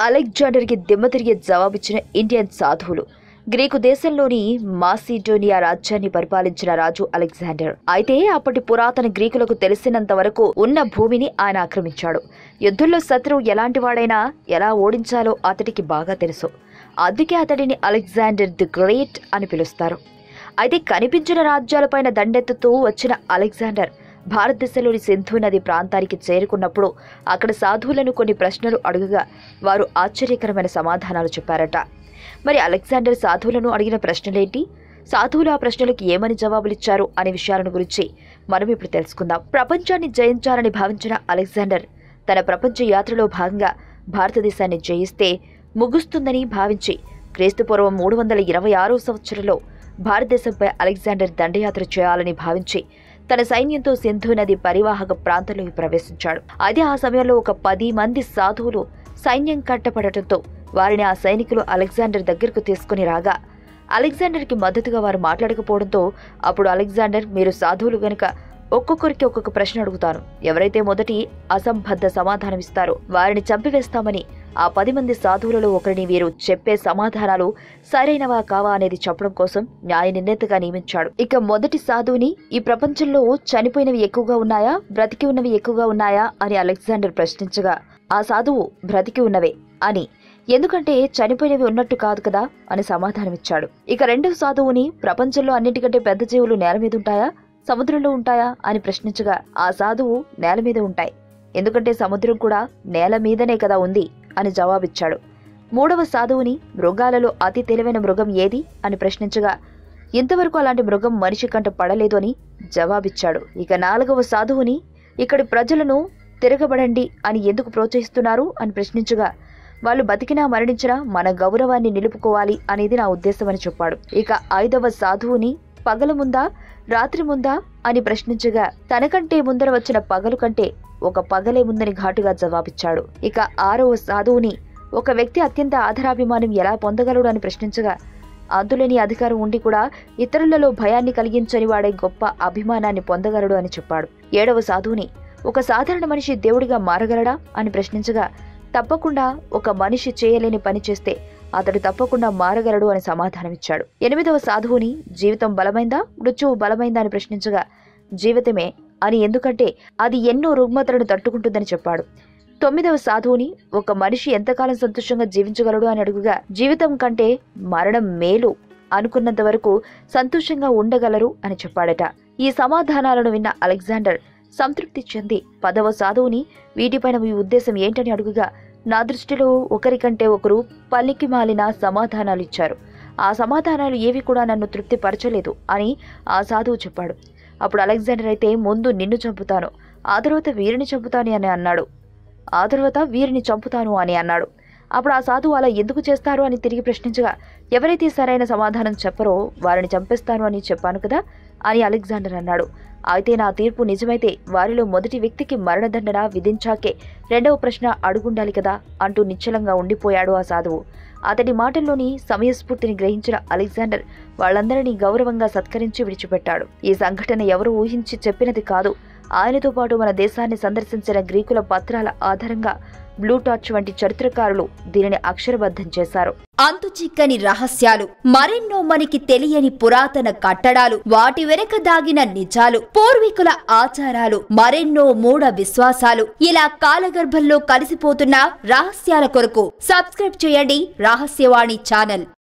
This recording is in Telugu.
అలెగ్జాండర్కి దిమ్మతిరిగే జవాబిచ్చిన ఇండియన్ సాధువులు గ్రీకు దేశంలోని మాసిడోనియా రాజ్యాన్ని పరిపాలించిన రాజు అలెగ్జాండర్ అయితే అప్పటి పురాతన గ్రీకులకు తెలిసినంత వరకు ఉన్న భూమిని ఆయన ఆక్రమించాడు యుద్ధంలో శత్రువు ఎలాంటి వాడైనా ఎలా ఓడించాలో అతడికి బాగా తెలుసు అందుకే అతడిని అలెగ్జాండర్ ది గ్రేట్ అని పిలుస్తారు అయితే కనిపించిన రాజ్యాలపైన దండెత్తుతూ వచ్చిన అలెగ్జాండర్ భారతదేశంలోని సింధు నది ప్రాంతానికి చేరుకున్నప్పుడు అక్కడ సాధువులను కొన్ని ప్రశ్నలు అడుగగా వారు ఆశ్చర్యకరమైన సమాధానాలు చెప్పారట మరి అలెగ్జాండర్ సాధువులను అడిగిన ప్రశ్నలేంటి సాధువులు ఆ ప్రశ్నలకు ఏమని జవాబులిచ్చారు అనే విషయాలను గురించి మనం ఇప్పుడు తెలుసుకుందాం ప్రపంచాన్ని జయించాలని భావించిన అలెగ్జాండర్ తన ప్రపంచ యాత్రలో భాగంగా భారతదేశాన్ని జయిస్తే ముగుస్తుందని భావించి క్రీస్తుపూర్వం మూడు వందల ఇరవై ఆరో సంవత్సరంలో భారతదేశంపై అలెగ్జాండర్ దండయాత్ర చేయాలని భావించి తన సైన్యంతో సింధు నది పరివాహక ప్రాంతంలోకి ప్రవేశించాడు అయితే ఆ సమయంలో ఒక పది మంది సాధువులు సైన్యం కట్టపడటంతో వారిని ఆ సైనికులు అలెగ్జాండర్ దగ్గరకు తీసుకుని రాగా అలెగ్జాండర్కి మద్దతుగా వారు మాట్లాడకపోవడంతో అప్పుడు అలెగ్జాండర్ మీరు సాధువులు గనుక ఒక్కొక్కరికి ఒక్కొక్క ప్రశ్న అడుగుతాను ఎవరైతే మొదటి అసంబద్ధ సమాధానం ఇస్తారో వారిని చంపివేస్తామని ఆ పది మంది సాధువులలో ఒకరిని వీరు చెప్పే సమాధానాలు సరైనవా కావా అనేది చెప్పడం కోసం న్యాయ నిర్ణేతగా నియమించాడు ఇక మొదటి సాధువుని ఈ ప్రపంచంలో చనిపోయినవి ఎక్కువగా ఉన్నాయా బ్రతికి ఉన్నవి ఎక్కువగా ఉన్నాయా అని అలెగ్జాండర్ ప్రశ్నించగా ఆ సాధువు బ్రతికి ఉన్నవే అని ఎందుకంటే చనిపోయినవి ఉన్నట్టు కాదు కదా అని సమాధానమిచ్చాడు ఇక రెండవ సాధువుని ప్రపంచంలో అన్నిటికంటే పెద్ద జీవులు నేల మీద ఉంటాయా సముద్రంలో ఉంటాయా అని ప్రశ్నించగా ఆ సాధువు నేల మీద ఉంటాయి ఎందుకంటే సముద్రం కూడా నేల మీదనే కదా ఉంది అని జవాబిచ్చాడు మూడవ సాధువుని మృగాలలో అతి తెలివైన మృగం ఏది అని ప్రశ్నించగా ఇంతవరకు అలాంటి మృగం మనిషి కంట పడలేదు అని జవాబిచ్చాడు ఇక నాలుగవ సాధువుని ఇక్కడి ప్రజలను తిరగబడండి అని ఎందుకు ప్రోత్సహిస్తున్నారు అని ప్రశ్నించగా వాళ్ళు బతికినా మరణించినా మన గౌరవాన్ని నిలుపుకోవాలి అనేది నా ఉద్దేశమని చెప్పాడు ఇక ఐదవ సాధువుని పగలు ముందా రాత్రి ముందా అని ప్రశ్నించగా తనకంటే ముందర వచ్చిన పగలు కంటే ఒక పగలే ముందని ఘాటుగా జవాబిచ్చాడు ఇక ఆరవ సాధువుని ఒక వ్యక్తి అత్యంత ఆధారాభిమానం ఎలా పొందగలడు అని ప్రశ్నించగా అందులేని అధికారం ఉండి కూడా ఇతరులలో భయాన్ని కలిగించని వాడే గొప్ప అభిమానాన్ని పొందగలడు అని చెప్పాడు ఏడవ సాధువుని ఒక సాధారణ మనిషి దేవుడిగా మారగలడా అని ప్రశ్నించగా తప్పకుండా ఒక మనిషి చేయలేని పని చేస్తే అతడు తప్పకుండా మారగలడు అని సమాధానమిచ్చాడు ఎనిమిదవ సాధువుని జీవితం బలమైందా మృత్యువు బలమైందా అని ప్రశ్నించగా జీవితమే అని ఎందుకంటే అది ఎన్నో రుగ్మతలను తట్టుకుంటుందని చెప్పాడు తొమ్మిదవ సాధువుని ఒక మనిషి ఎంతకాలం సంతోషంగా జీవించగలడు అని అడుగుగా జీవితం కంటే మరణం మేలు అనుకున్నంత వరకు సంతోషంగా ఉండగలరు అని చెప్పాడట ఈ సమాధానాలను విన్న అలెగ్జాండర్ సంతృప్తి చెంది పదవ సాధువుని వీటిపైన మీ ఉద్దేశం ఏంటని అడుగుగా నా దృష్టిలో ఒకరికంటే ఒకరు పల్లికి మాలిన సమాధానాలు ఇచ్చారు ఆ సమాధానాలు ఏవి కూడా నన్ను తృప్తిపరచలేదు అని ఆ సాధువు చెప్పాడు అప్పుడు అలెగ్జాండర్ అయితే ముందు నిన్ను చంపుతాను ఆ తర్వాత వీరిని చంపుతాను అని అన్నాడు ఆ తర్వాత వీరిని చంపుతాను అని అన్నాడు అప్పుడు ఆ సాధువు అలా ఎందుకు చేస్తారు అని తిరిగి ప్రశ్నించగా ఎవరైతే సరైన సమాధానం చెప్పరో వారిని చంపేస్తాను అని చెప్పాను కదా అని అలెగ్జాండర్ అన్నాడు అయితే నా తీర్పు నిజమైతే వారిలో మొదటి వ్యక్తికి మరణదండన విధించాకే రెండవ ప్రశ్న అడుగుండాలి కదా అంటూ నిశ్చలంగా ఉండిపోయాడు ఆ సాధువు అతడి మాటల్లోని సమయస్ఫూర్తిని గ్రహించిన అలెగ్జాండర్ వాళ్ళందరినీ గౌరవంగా సత్కరించి విడిచిపెట్టాడు ఈ సంఘటన ఎవరు ఊహించి చెప్పినది కాదు ఆయనతో పాటు మన దేశాన్ని సందర్శించిన గ్రీకుల పత్రాల ఆధారంగా బ్లూ టార్చ్ వంటి చరిత్రకారులు దీనిని అక్షరబద్ధం చేశారు అంతు చిక్కని రహస్యాలు మరెన్నో మనకి తెలియని పురాతన కట్టడాలు వాటి వెనక దాగిన నిజాలు పూర్వీకుల ఆచారాలు మరెన్నో మూఢ విశ్వాసాలు ఇలా కాలగర్భంలో కలిసిపోతున్న రహస్యాల కొరకు సబ్స్క్రైబ్ చేయండి రహస్యవాణి ఛానల్